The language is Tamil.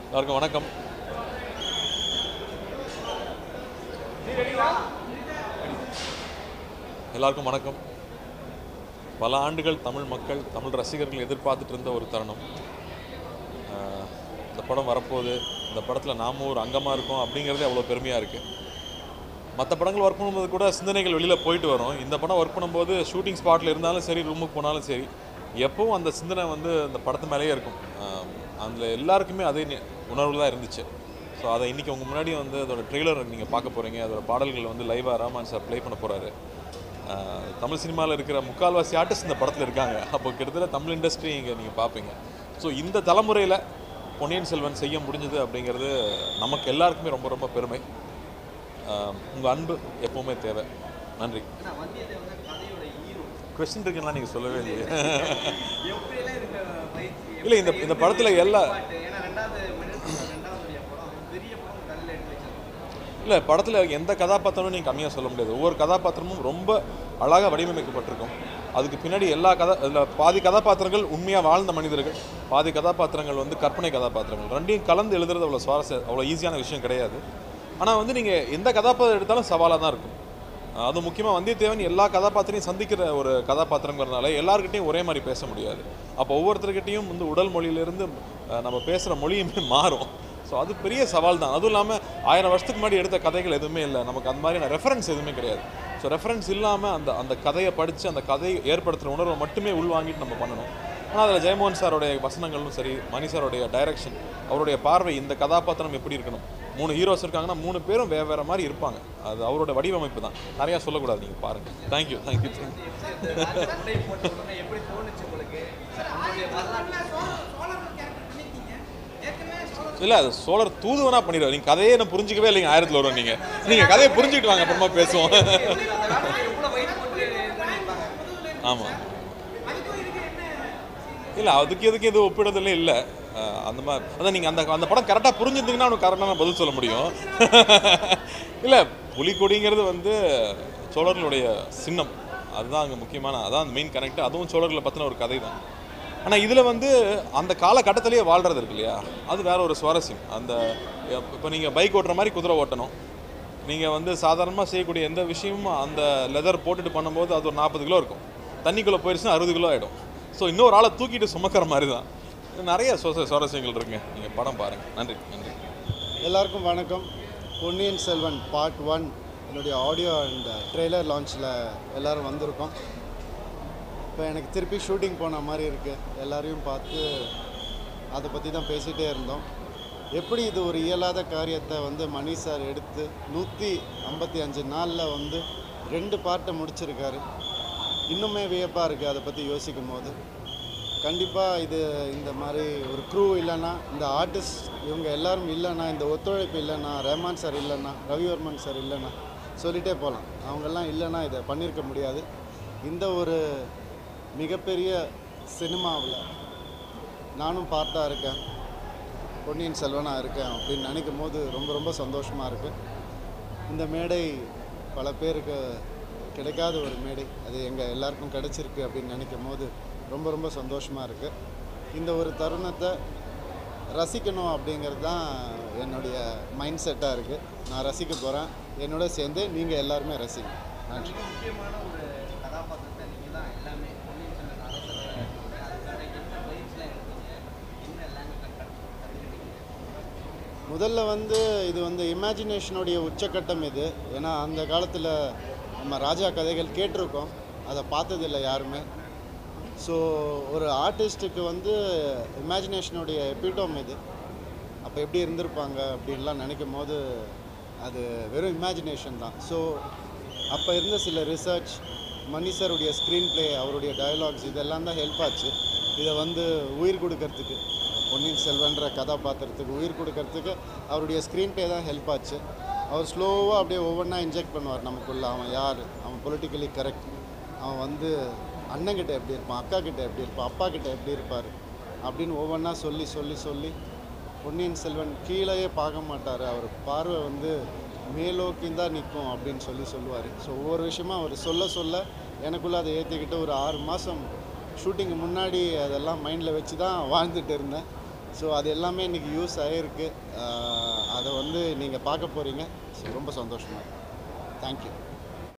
எல்லாருக்கும் வணக்கம் எல்லாருக்கும் வணக்கம் பல ஆண்டுகள் தமிழ் மக்கள் தமிழ் ரசிகர்கள் எதிர்பார்த்துட்டு இருந்த ஒரு தருணம் ஆஹ் இந்த படம் வரப்போகுது இந்த படத்தில் நாமும் ஒரு அங்கமாக இருக்கோம் அப்படிங்கிறதே அவ்வளோ பெருமையாக இருக்குது மற்ற படங்கள் ஒர்க் பண்ணும்போது கூட சிந்தனைகள் வெளியில் போயிட்டு வரும் இந்த படம் ஒர்க் பண்ணும்போது ஷூட்டிங் ஸ்பாட்டில் இருந்தாலும் சரி ரூமுக்கு போனாலும் சரி எப்பவும் அந்த சிந்தனை வந்து அந்த படத்து மேலேயே இருக்கும் அதில் எல்லாருக்குமே அதே நி- உணர்வு தான் இருந்துச்சு ஸோ அதை இன்றைக்கி உங்கள் முன்னாடி வந்து அதோட ட்ரெய்லர் நீங்கள் பார்க்க போகிறீங்க அதோட பாடல்கள் வந்து லைவாக ராமான் சார் ப்ளே பண்ண போகிறாரு தமிழ் சினிமாவில் இருக்கிற முக்கால்வாசி ஆர்டிஸ்ட் இந்த படத்தில் இருக்காங்க அப்போ கிட்டத்தட்ட தமிழ் இண்டஸ்ட்ரி இங்கே நீங்கள் பார்ப்பீங்க ஸோ இந்த தலைமுறையில் பொன்னியின் செல்வன் செய்ய முடிஞ்சது அப்படிங்கிறது நமக்கு எல்லாருக்குமே ரொம்ப ரொம்ப பெருமை உங்கள் அன்பு எப்பவுமே தேவை நன்றி கொஸ்டின் இருக்குன்னா நீங்கள் சொல்லவே இல்லையே இல்லை இந்த இந்த படத்தில் எல்லா இல்லை படத்தில் எந்த கதாபாத்திரமும் நீங்கள் கம்மியாக சொல்ல முடியாது ஒவ்வொரு கதாபாத்திரமும் ரொம்ப அழகாக வடிவமைக்கப்பட்டிருக்கும் அதுக்கு பின்னாடி எல்லா கதா இதில் பாதி கதாபாத்திரங்கள் உண்மையாக வாழ்ந்த மனிதர்கள் பாதி கதாபாத்திரங்கள் வந்து கற்பனை கதாபாத்திரங்கள் ரெண்டையும் கலந்து எழுதுறது அவ்வளோ சுவாரஸ்ய அவ்வளோ ஈஸியான விஷயம் கிடையாது ஆனால் வந்து நீங்கள் எந்த கதாபாத்திரம் எடுத்தாலும் சவாலாக தான் இருக்கும் அது முக்கியமாக வந்தியத்தேவன் எல்லா கதாபாத்திரையும் சந்திக்கிற ஒரு கதாபாத்திரங்கிறதுனால எல்லாருக்கிட்டையும் ஒரே மாதிரி பேச முடியாது அப்போ ஒவ்வொருத்தர்கிட்டையும் வந்து உடல் மொழியிலேருந்து அஹ், நம்ம பேசுகிற மொழியுமே மாறும் ஸோ அது பெரிய சவால் தான் அதுவும் இல்லாமல் ஆயிரம் வருஷத்துக்கு முன்னாடி எடுத்த கதைகள் எதுவுமே இல்லை நமக்கு அந்த மாதிரியான ரெஃபரன்ஸ் எதுவுமே கிடையாது ஸோ ரெஃபரன்ஸ் இல்லாமல் அந்த அந்த கதையை படித்து அந்த கதையை ஏற்படுத்துகிற உணர்வை மட்டுமே உள்வாங்கிட்டு நம்ம பண்ணணும் ஆனால் அதில் ஜெயமோகன் சாரோடைய வசனங்களும் சரி மணி சாரோடைய டைரக்ஷன் அவருடைய பார்வை இந்த கதாபாத்திரம் எப்படி இருக்கணும் மூணு ஹீரோஸ் இருக்காங்கன்னா மூணு பேரும் வேறு வேறு மாதிரி இருப்பாங்க அது அவரோட வடிவமைப்பு தான் நிறையா சொல்லக்கூடாது நீங்கள் பாருங்கள் தேங்க்யூ தேங்க்யூ தேங்க்யூ இல்லை அது சோழர் தூதுவனா பண்ணிடுவார் நீங்கள் கதையே என்ன புரிஞ்சிக்கவே இல்லைங்க ஆயிரத்தில் வரும் நீங்கள் நீங்கள் கதையை புரிஞ்சுக்கிட்டு வாங்க அப்புறமா பேசுவோம் ஆமாம் இல்லை அதுக்கு எதுக்கு எதுவும் ஒப்பிடுறதுல இல்லை அஹ் அந்த மாதிரி அதான் நீங்கள் அந்த அந்த படம் கரெக்டாக புரிஞ்சிருந்தீங்கன்னா அவனுக்கு கரெக்டான பதில் சொல்ல முடியும் இல்லை புலிக்கொடிங்கிறது வந்து சோழர்களுடைய சின்னம் அதுதான் அங்கே முக்கியமான அதான் மெயின் கனெக்ட் அதுவும் சோழர்களை பற்றின ஒரு கதை தான் ஆனால் இதில் வந்து அந்த காலகட்டத்திலேயே வாழ்கிறது இருக்கு இல்லையா அது வேற ஒரு சுவாரஸ்யம் அந்த இப்போ நீங்கள் பைக் ஓட்டுற மாதிரி குதிரை ஓட்டணும் நீங்கள் வந்து சாதாரணமாக செய்யக்கூடிய எந்த விஷயமும் அந்த லெதர் போட்டுட்டு பண்ணும்போது அது ஒரு நாற்பது கிலோ இருக்கும் தண்ணிக்குள்ளே போயிடுச்சுன்னா அறுபது கிலோ ஆகிடும் ஸோ இன்னொரு ஆளை தூக்கிட்டு சுமக்கிற மாதிரி தான் நிறைய சுவ சுவாரஸ்யங்கள் இருக்குங்க நீங்கள் படம் பாருங்கள் நன்றி நன்றி எல்லாருக்கும் வணக்கம் பொன்னியின் செல்வன் பார்ட் ஒன் என்னுடைய ஆடியோ அண்ட் ட்ரெய்லர் லான்ச்சில் எல்லோரும் வந்திருக்கோம் இப்போ எனக்கு திருப்பி ஷூட்டிங் போன மாதிரி இருக்குது எல்லாரையும் பார்த்து அதை பற்றி தான் பேசிகிட்டே இருந்தோம் எப்படி இது ஒரு இயலாத காரியத்தை வந்து மணி சார் எடுத்து நூற்றி ஐம்பத்தி அஞ்சு நாளில் வந்து ரெண்டு பார்ட்டை முடிச்சிருக்காரு இன்னுமே வியப்பாக இருக்குது அதை பற்றி யோசிக்கும் போது கண்டிப்பாக இது இந்த மாதிரி ஒரு க்ரூ இல்லைன்னா இந்த ஆர்டிஸ்ட் இவங்க எல்லாரும் இல்லைன்னா இந்த ஒத்துழைப்பு இல்லைன்னா ரஹ்மான் சார் இல்லைன்னா ரவிவர்மன் சார் இல்லைன்னா சொல்லிட்டே போகலாம் அவங்கெல்லாம் இல்லைன்னா இதை பண்ணியிருக்க முடியாது இந்த ஒரு மிகப்பெரிய சினிமாவில் நானும் பார்ட்டாக இருக்கேன் பொன்னியின் செல்வனாக இருக்கேன் அப்படின்னு நினைக்கும் போது ரொம்ப ரொம்ப சந்தோஷமாக இருக்குது இந்த மேடை பல பேருக்கு கிடைக்காத ஒரு மேடை அது எங்கள் எல்லாருக்கும் கிடைச்சிருக்கு அப்படின்னு நினைக்கும் போது ரொம்ப ரொம்ப சந்தோஷமாக இருக்குது இந்த ஒரு தருணத்தை ரசிக்கணும் அப்படிங்கிறது தான் என்னுடைய மைண்ட் செட்டாக இருக்குது நான் ரசிக்க போகிறேன் என்னோட சேர்ந்து நீங்கள் எல்லாருமே ரசிங்க நன்றி முதல்ல வந்து இது வந்து இமேஜினேஷனுடைய உச்சக்கட்டம் இது ஏன்னா அந்த காலத்தில் நம்ம ராஜா கதைகள் கேட்டிருக்கோம் அதை பார்த்ததில்லை யாருமே ஸோ ஒரு ஆர்டிஸ்ட்டுக்கு வந்து இமேஜினேஷனுடைய எபிட்டோம் இது அப்போ எப்படி இருந்திருப்பாங்க அப்படின்லாம் நினைக்கும் போது அது வெறும் இமேஜினேஷன் தான் ஸோ அப்போ இருந்த சில ரிசர்ச் மணி சாருடைய ஸ்க்ரீன் ப்ளே அவருடைய டயலாக்ஸ் இதெல்லாம் தான் ஹெல்ப் ஆச்சு இதை வந்து உயிர் கொடுக்கறதுக்கு பொன்னியின் செல்வன்ற கதாபாத்திரத்துக்கு உயிர் கொடுக்கறதுக்கு அவருடைய ஸ்க்ரீன் ப்ளே தான் ஹெல்ப் ஆச்சு அவர் ஸ்லோவாக அப்படியே ஒவ்வொன்றா இன்ஜெக்ட் பண்ணுவார் நமக்குள்ள அவன் யார் அவன் பொலிட்டிக்கலி கரெக்ட் அவன் வந்து அண்ணங்கிட்ட எப்படி இருப்பான் அக்கா கிட்ட எப்படி இருப்பான் அப்பா கிட்ட எப்படி இருப்பார் அப்படின்னு ஒவ்வொன்றா சொல்லி சொல்லி சொல்லி பொன்னியின் செல்வன் கீழேயே பார்க்க மாட்டார் அவர் பார்வை வந்து மேலோக்கி தான் நிற்கும் அப்படின்னு சொல்லி சொல்லுவார் ஸோ ஒவ்வொரு விஷயமா அவர் சொல்ல சொல்ல எனக்குள்ளே அதை ஏற்றிக்கிட்டு ஒரு ஆறு மாதம் ஷூட்டிங்கு முன்னாடி அதெல்லாம் மைண்டில் வச்சு தான் வாழ்ந்துட்டு இருந்தேன் ஸோ அது எல்லாமே இன்றைக்கி யூஸ் ஆகிருக்கு அதை வந்து நீங்கள் பார்க்க போகிறீங்க ஸோ ரொம்ப சந்தோஷமாக தேங்க்யூ